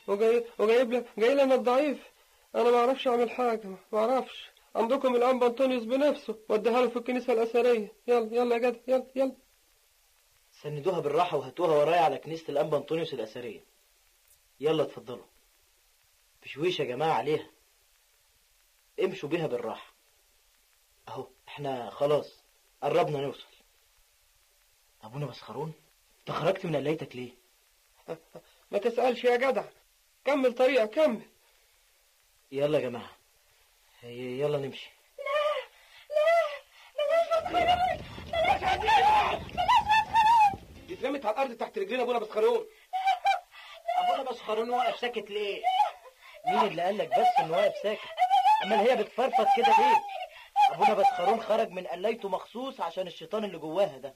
وجاي وجايب لك جاي لنا الضعيف انا ما اعرفش اعمل حاجه ما اعرفش عندكم الانبا انطونيوس بنفسه وديها له في الكنيسه الاثريه يلا يلا يا جدع يلا يلا سندوها بالراحة وهاتوها ورايا على كنيسة الأنبا أنطونيوس الأثرية يلا اتفضلوا بشويش يا جماعة عليها امشوا بيها بالراحة أهو احنا خلاص قربنا نوصل أبونا مسخرون انت خرجت من قلايتك ليه؟ ما تسالش يا جدع كمل طريقك كمل يلا يا جماعة هي- يلا نمشي دي اترمت على الارض تحت رجلين ابونا بسخرون أبونا مسخرون واقف ساكت ليه؟ مين اللي قالك بس إنه واقف ساكت؟ أمال هي بتفرفط كده ليه؟ أبونا بسخرون خرج من قلايته مخصوص عشان الشيطان اللي جواها ده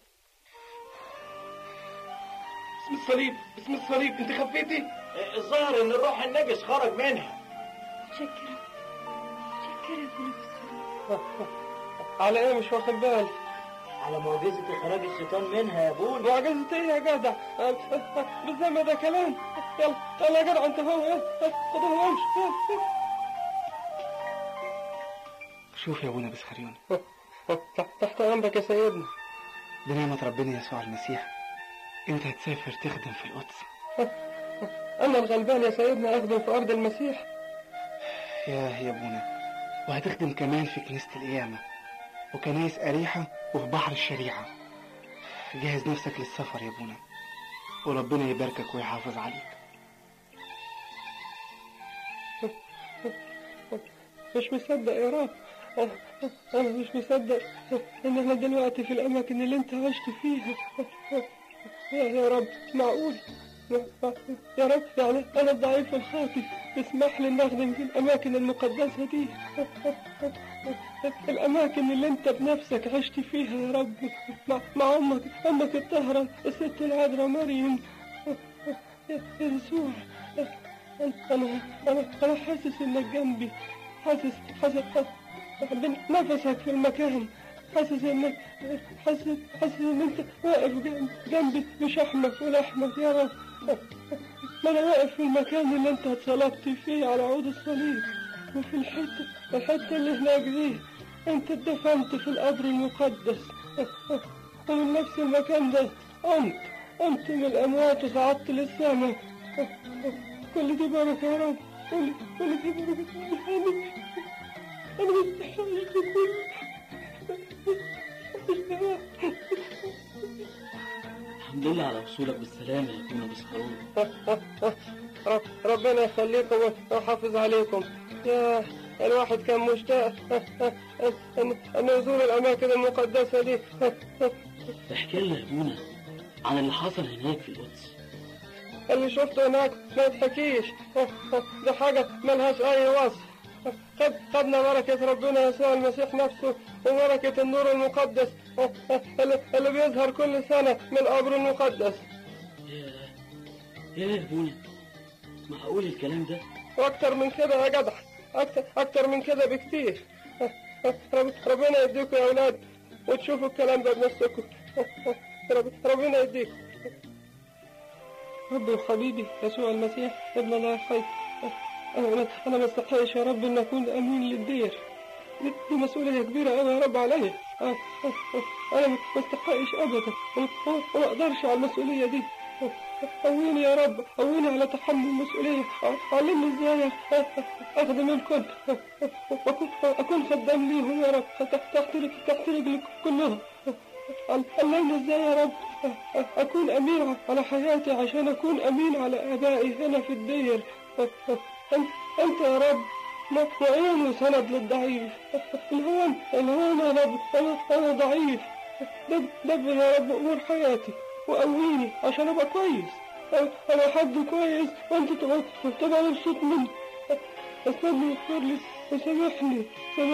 باسم الصليب باسم الصليب انت خفيتي الظاهر ان الروح النجس خرج منها شكرا شكرا يا ابونا مسخرون على ايه مش واخد بالي على معجزة إخراج الشيطان منها يا ابونا معجزة ايه يا جدع بالذمة ده كلام يلا يلا يا جدع انت هو يلا خدوه وامشي شوف يا ابونا بسخريون تحت تحت امرك يا سيدنا بنعمة ربنا يسوع المسيح انت هتسافر تخدم في القدس انا الغلبان يا سيدنا اخدم في ارض المسيح يا يا ابونا وهتخدم كمان في كنيسة القيامة وكنايس أريحة وفي بحر الشريعة جهز نفسك للسفر يا ابونا وربنا يباركك ويحافظ عليك مش مصدق يا رب انا مش مصدق ان انا دلوقتي في الاماكن اللي انت عشت فيها يا يا رب معقول يا رب يعني انا الضعيف الخاطئ اسمح لي ان اخدم في الاماكن المقدسه دي الاماكن اللي انت بنفسك عشت فيها يا رب مع, مع امك امك الطاهره الست العذراء مريم يا يسوع انا انا انا حاسس انك جنبي حاسس حاسس نفسك في المكان حاسس انك حاسس حاسس ان انت واقف جنب جنبي بشحمك ولحمك يا رب ما انا واقف في المكان اللي انت اتصلبت فيه على عود الصليب وفي الحته الحته اللي هناك دي انت اتدفنت في القبر المقدس ومن نفس المكان ده قمت قمت من الاموات وصعدت للسماء كل دي بركه يا رب كل كل دي بركه انا انا مستحيل الحمد لله على وصولك بالسلامة يا ابونا مسخرون رب ربنا يخليكم ويحافظ عليكم يا الواحد كان مشتاق ان أن يزور الاماكن المقدسه دي احكي لنا يا ابونا عن اللي حصل هناك في القدس اللي شفته هناك ما يتحكيش ده حاجه ملهاش اي وصف خد خدنا بركة ربنا يسوع المسيح نفسه وبركة النور المقدس اللي, اللي بيظهر كل سنة من القبر المقدس ياه ياه يا ابونا معقول الكلام ده واكتر من كده يا جدع اكتر اكتر من كده بكتير رب ربنا يديكم يا اولاد وتشوفوا الكلام ده بنفسكم رب ربنا يديكم ربي وحبيبي يسوع المسيح ابن الله الحي انا انا ما استحقش يا رب ان اكون امين للدير دي, دي مسؤوليه كبيره قوي يا رب عليا انا ما استحقش ابدا وما اقدرش على المسؤوليه دي قويني يا رب قويني على تحمل المسؤولية علمني ازاي اخدم الكل واكون اكون خدام ليهم يا رب تحت تحت رجلك كلهم علمني ازاي يا رب اكون امين على حياتي عشان اكون امين على ابائي هنا في الدير انت يا رب معين وسند للضعيف الهون الهون يا رب انا انا ضعيف دبر يا رب امور حياتي وقويني عشان ابقى كويس انا حد كويس وانت تبقى تبقى مبسوط مني استنى يغفر لي وسامحني